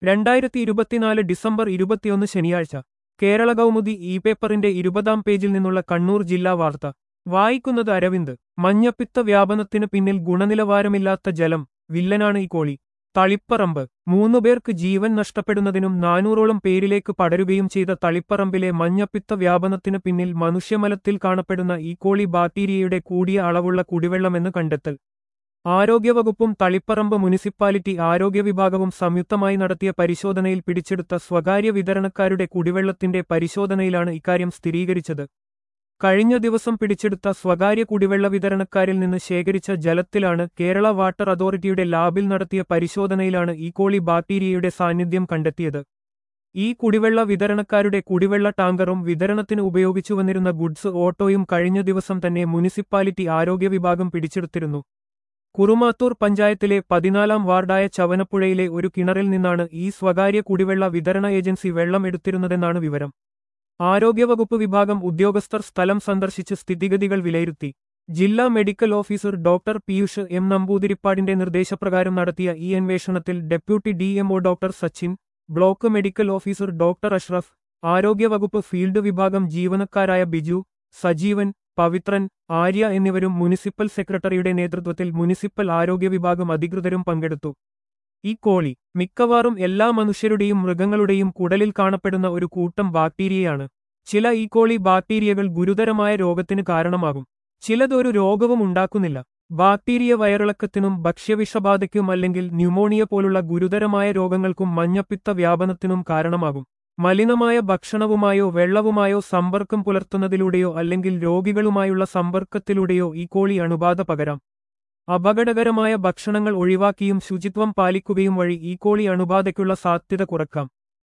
രണ്ടായിരത്തി ഇരുപത്തിനാല് ഡിസംബർ ഇരുപത്തിയൊന്ന് ശനിയാഴ്ച കേരള കൗമുദി ഇ പേപ്പറിന്റെ ഇരുപതാം പേജിൽ നിന്നുള്ള കണ്ണൂർ ജില്ലാ വാർത്ത വായിക്കുന്നത് അരവിന്ദ് മഞ്ഞപ്പിത്ത വ്യാപനത്തിന് പിന്നിൽ ഗുണനിലവാരമില്ലാത്ത ജലം വില്ലനാണ് ഈ കോളി തളിപ്പറമ്പ് മൂന്നുപേർക്ക് ജീവൻ നഷ്ടപ്പെടുന്നതിനും നാനൂറോളം പേരിലേക്ക് പടരുകയും ചെയ്ത തളിപ്പറമ്പിലെ മഞ്ഞപ്പിത്ത വ്യാപനത്തിന് പിന്നിൽ മനുഷ്യമലത്തിൽ കാണപ്പെടുന്ന ഈ കോളി ബാക്ടീരിയയുടെ കൂടിയ അളവുള്ള കുടിവെള്ളമെന്ന് കണ്ടെത്തൽ ആരോഗ്യവകുപ്പും തളിപ്പറമ്പ് മുനിസിപ്പാലിറ്റി ആരോഗ്യ വിഭാഗവും സംയുക്തമായി നടത്തിയ പരിശോധനയിൽ പിടിച്ചെടുത്ത സ്വകാര്യ വിതരണക്കാരുടെ കുടിവെള്ളത്തിന്റെ പരിശോധനയിലാണ് ഇക്കാര്യം സ്ഥിരീകരിച്ചത് കഴിഞ്ഞ ദിവസം പിടിച്ചെടുത്ത സ്വകാര്യ കുടിവെള്ള വിതരണക്കാരിൽ നിന്ന് ശേഖരിച്ച ജലത്തിലാണ് കേരള വാട്ടർ അതോറിറ്റിയുടെ ലാബിൽ നടത്തിയ പരിശോധനയിലാണ് ഈക്കോളി ബാക്ടീരിയയുടെ സാന്നിധ്യം കണ്ടെത്തിയത് ഈ കുടിവെള്ള വിതരണക്കാരുടെ കുടിവെള്ള ടാങ്കറും വിതരണത്തിന് ഉപയോഗിച്ചു വന്നിരുന്ന ഗുഡ്സ് ഓട്ടോയും കഴിഞ്ഞ ദിവസം തന്നെ മുനിസിപ്പാലിറ്റി ആരോഗ്യ വിഭാഗം പിടിച്ചെടുത്തിരുന്നു കുറുമാത്തൂർ പഞ്ചായത്തിലെ പതിനാലാം വാർഡായ ചവനപ്പുഴയിലെ ഒരു കിണറിൽ നിന്നാണ് ഈ സ്വകാര്യ കുടിവെള്ള വിതരണ ഏജൻസി വെള്ളം എടുത്തിരുന്നതെന്നാണ് വിവരം ആരോഗ്യവകുപ്പ് വിഭാഗം ഉദ്യോഗസ്ഥർ സ്ഥലം സന്ദർശിച്ച് സ്ഥിതിഗതികൾ വിലയിരുത്തി ജില്ലാ medical officer doctor Piyush M നമ്പൂതിരിപ്പാടിന്റെ നിർദ്ദേശപ്രകാരം നടത്തിയ ഈ അന്വേഷണത്തിൽ deputy D M O doctor Sachin block medical officer doctor Ashraf ആരോഗ്യവകുപ്പ് ഫീൽഡ് വിഭാഗം ജീവനക്കാരായ ബിജു സജീവൻ പവിത്രൻ ആര്യ എന്നിവരും മുനിസിപ്പൽ സെക്രട്ടറിയുടെ നേതൃത്വത്തിൽ മുനിസിപ്പൽ ആരോഗ്യ വിഭാഗം അധികൃതരും പങ്കെടുത്തു ഈ കോളി മിക്കവാറും എല്ലാ മനുഷ്യരുടെയും മൃഗങ്ങളുടെയും കുടലിൽ കാണപ്പെടുന്ന ഒരു കൂട്ടം ബാക്ടീരിയയാണ് ചില ഈ കോളി ബാക്ടീരിയകൾ ഗുരുതരമായ രോഗത്തിന് കാരണമാകും ചിലതൊരു രോഗവും ഉണ്ടാക്കുന്നില്ല ബാക്ടീരിയ വയറിളക്കത്തിനും ഭക്ഷ്യവിഷബാധയ്ക്കും അല്ലെങ്കിൽ ന്യൂമോണിയ പോലുള്ള ഗുരുതരമായ രോഗങ്ങൾക്കും മഞ്ഞപ്പിത്ത വ്യാപനത്തിനും കാരണമാകും മലിനമായ ഭക്ഷണവുമായോ വെള്ളവുമായോ സമ്പർക്കം പുലർത്തുന്നതിലൂടെയോ അല്ലെങ്കിൽ രോഗികളുമായുള്ള സമ്പർക്കത്തിലൂടെയോ ഈ കോളി അണുബാധ പകരാം അപകടകരമായ ഭക്ഷണങ്ങൾ ഒഴിവാക്കിയും ശുചിത്വം പാലിക്കുകയും വഴി ഈ കോളി അണുബാധയ്ക്കുള്ള സാധ്യത കുറക്കാം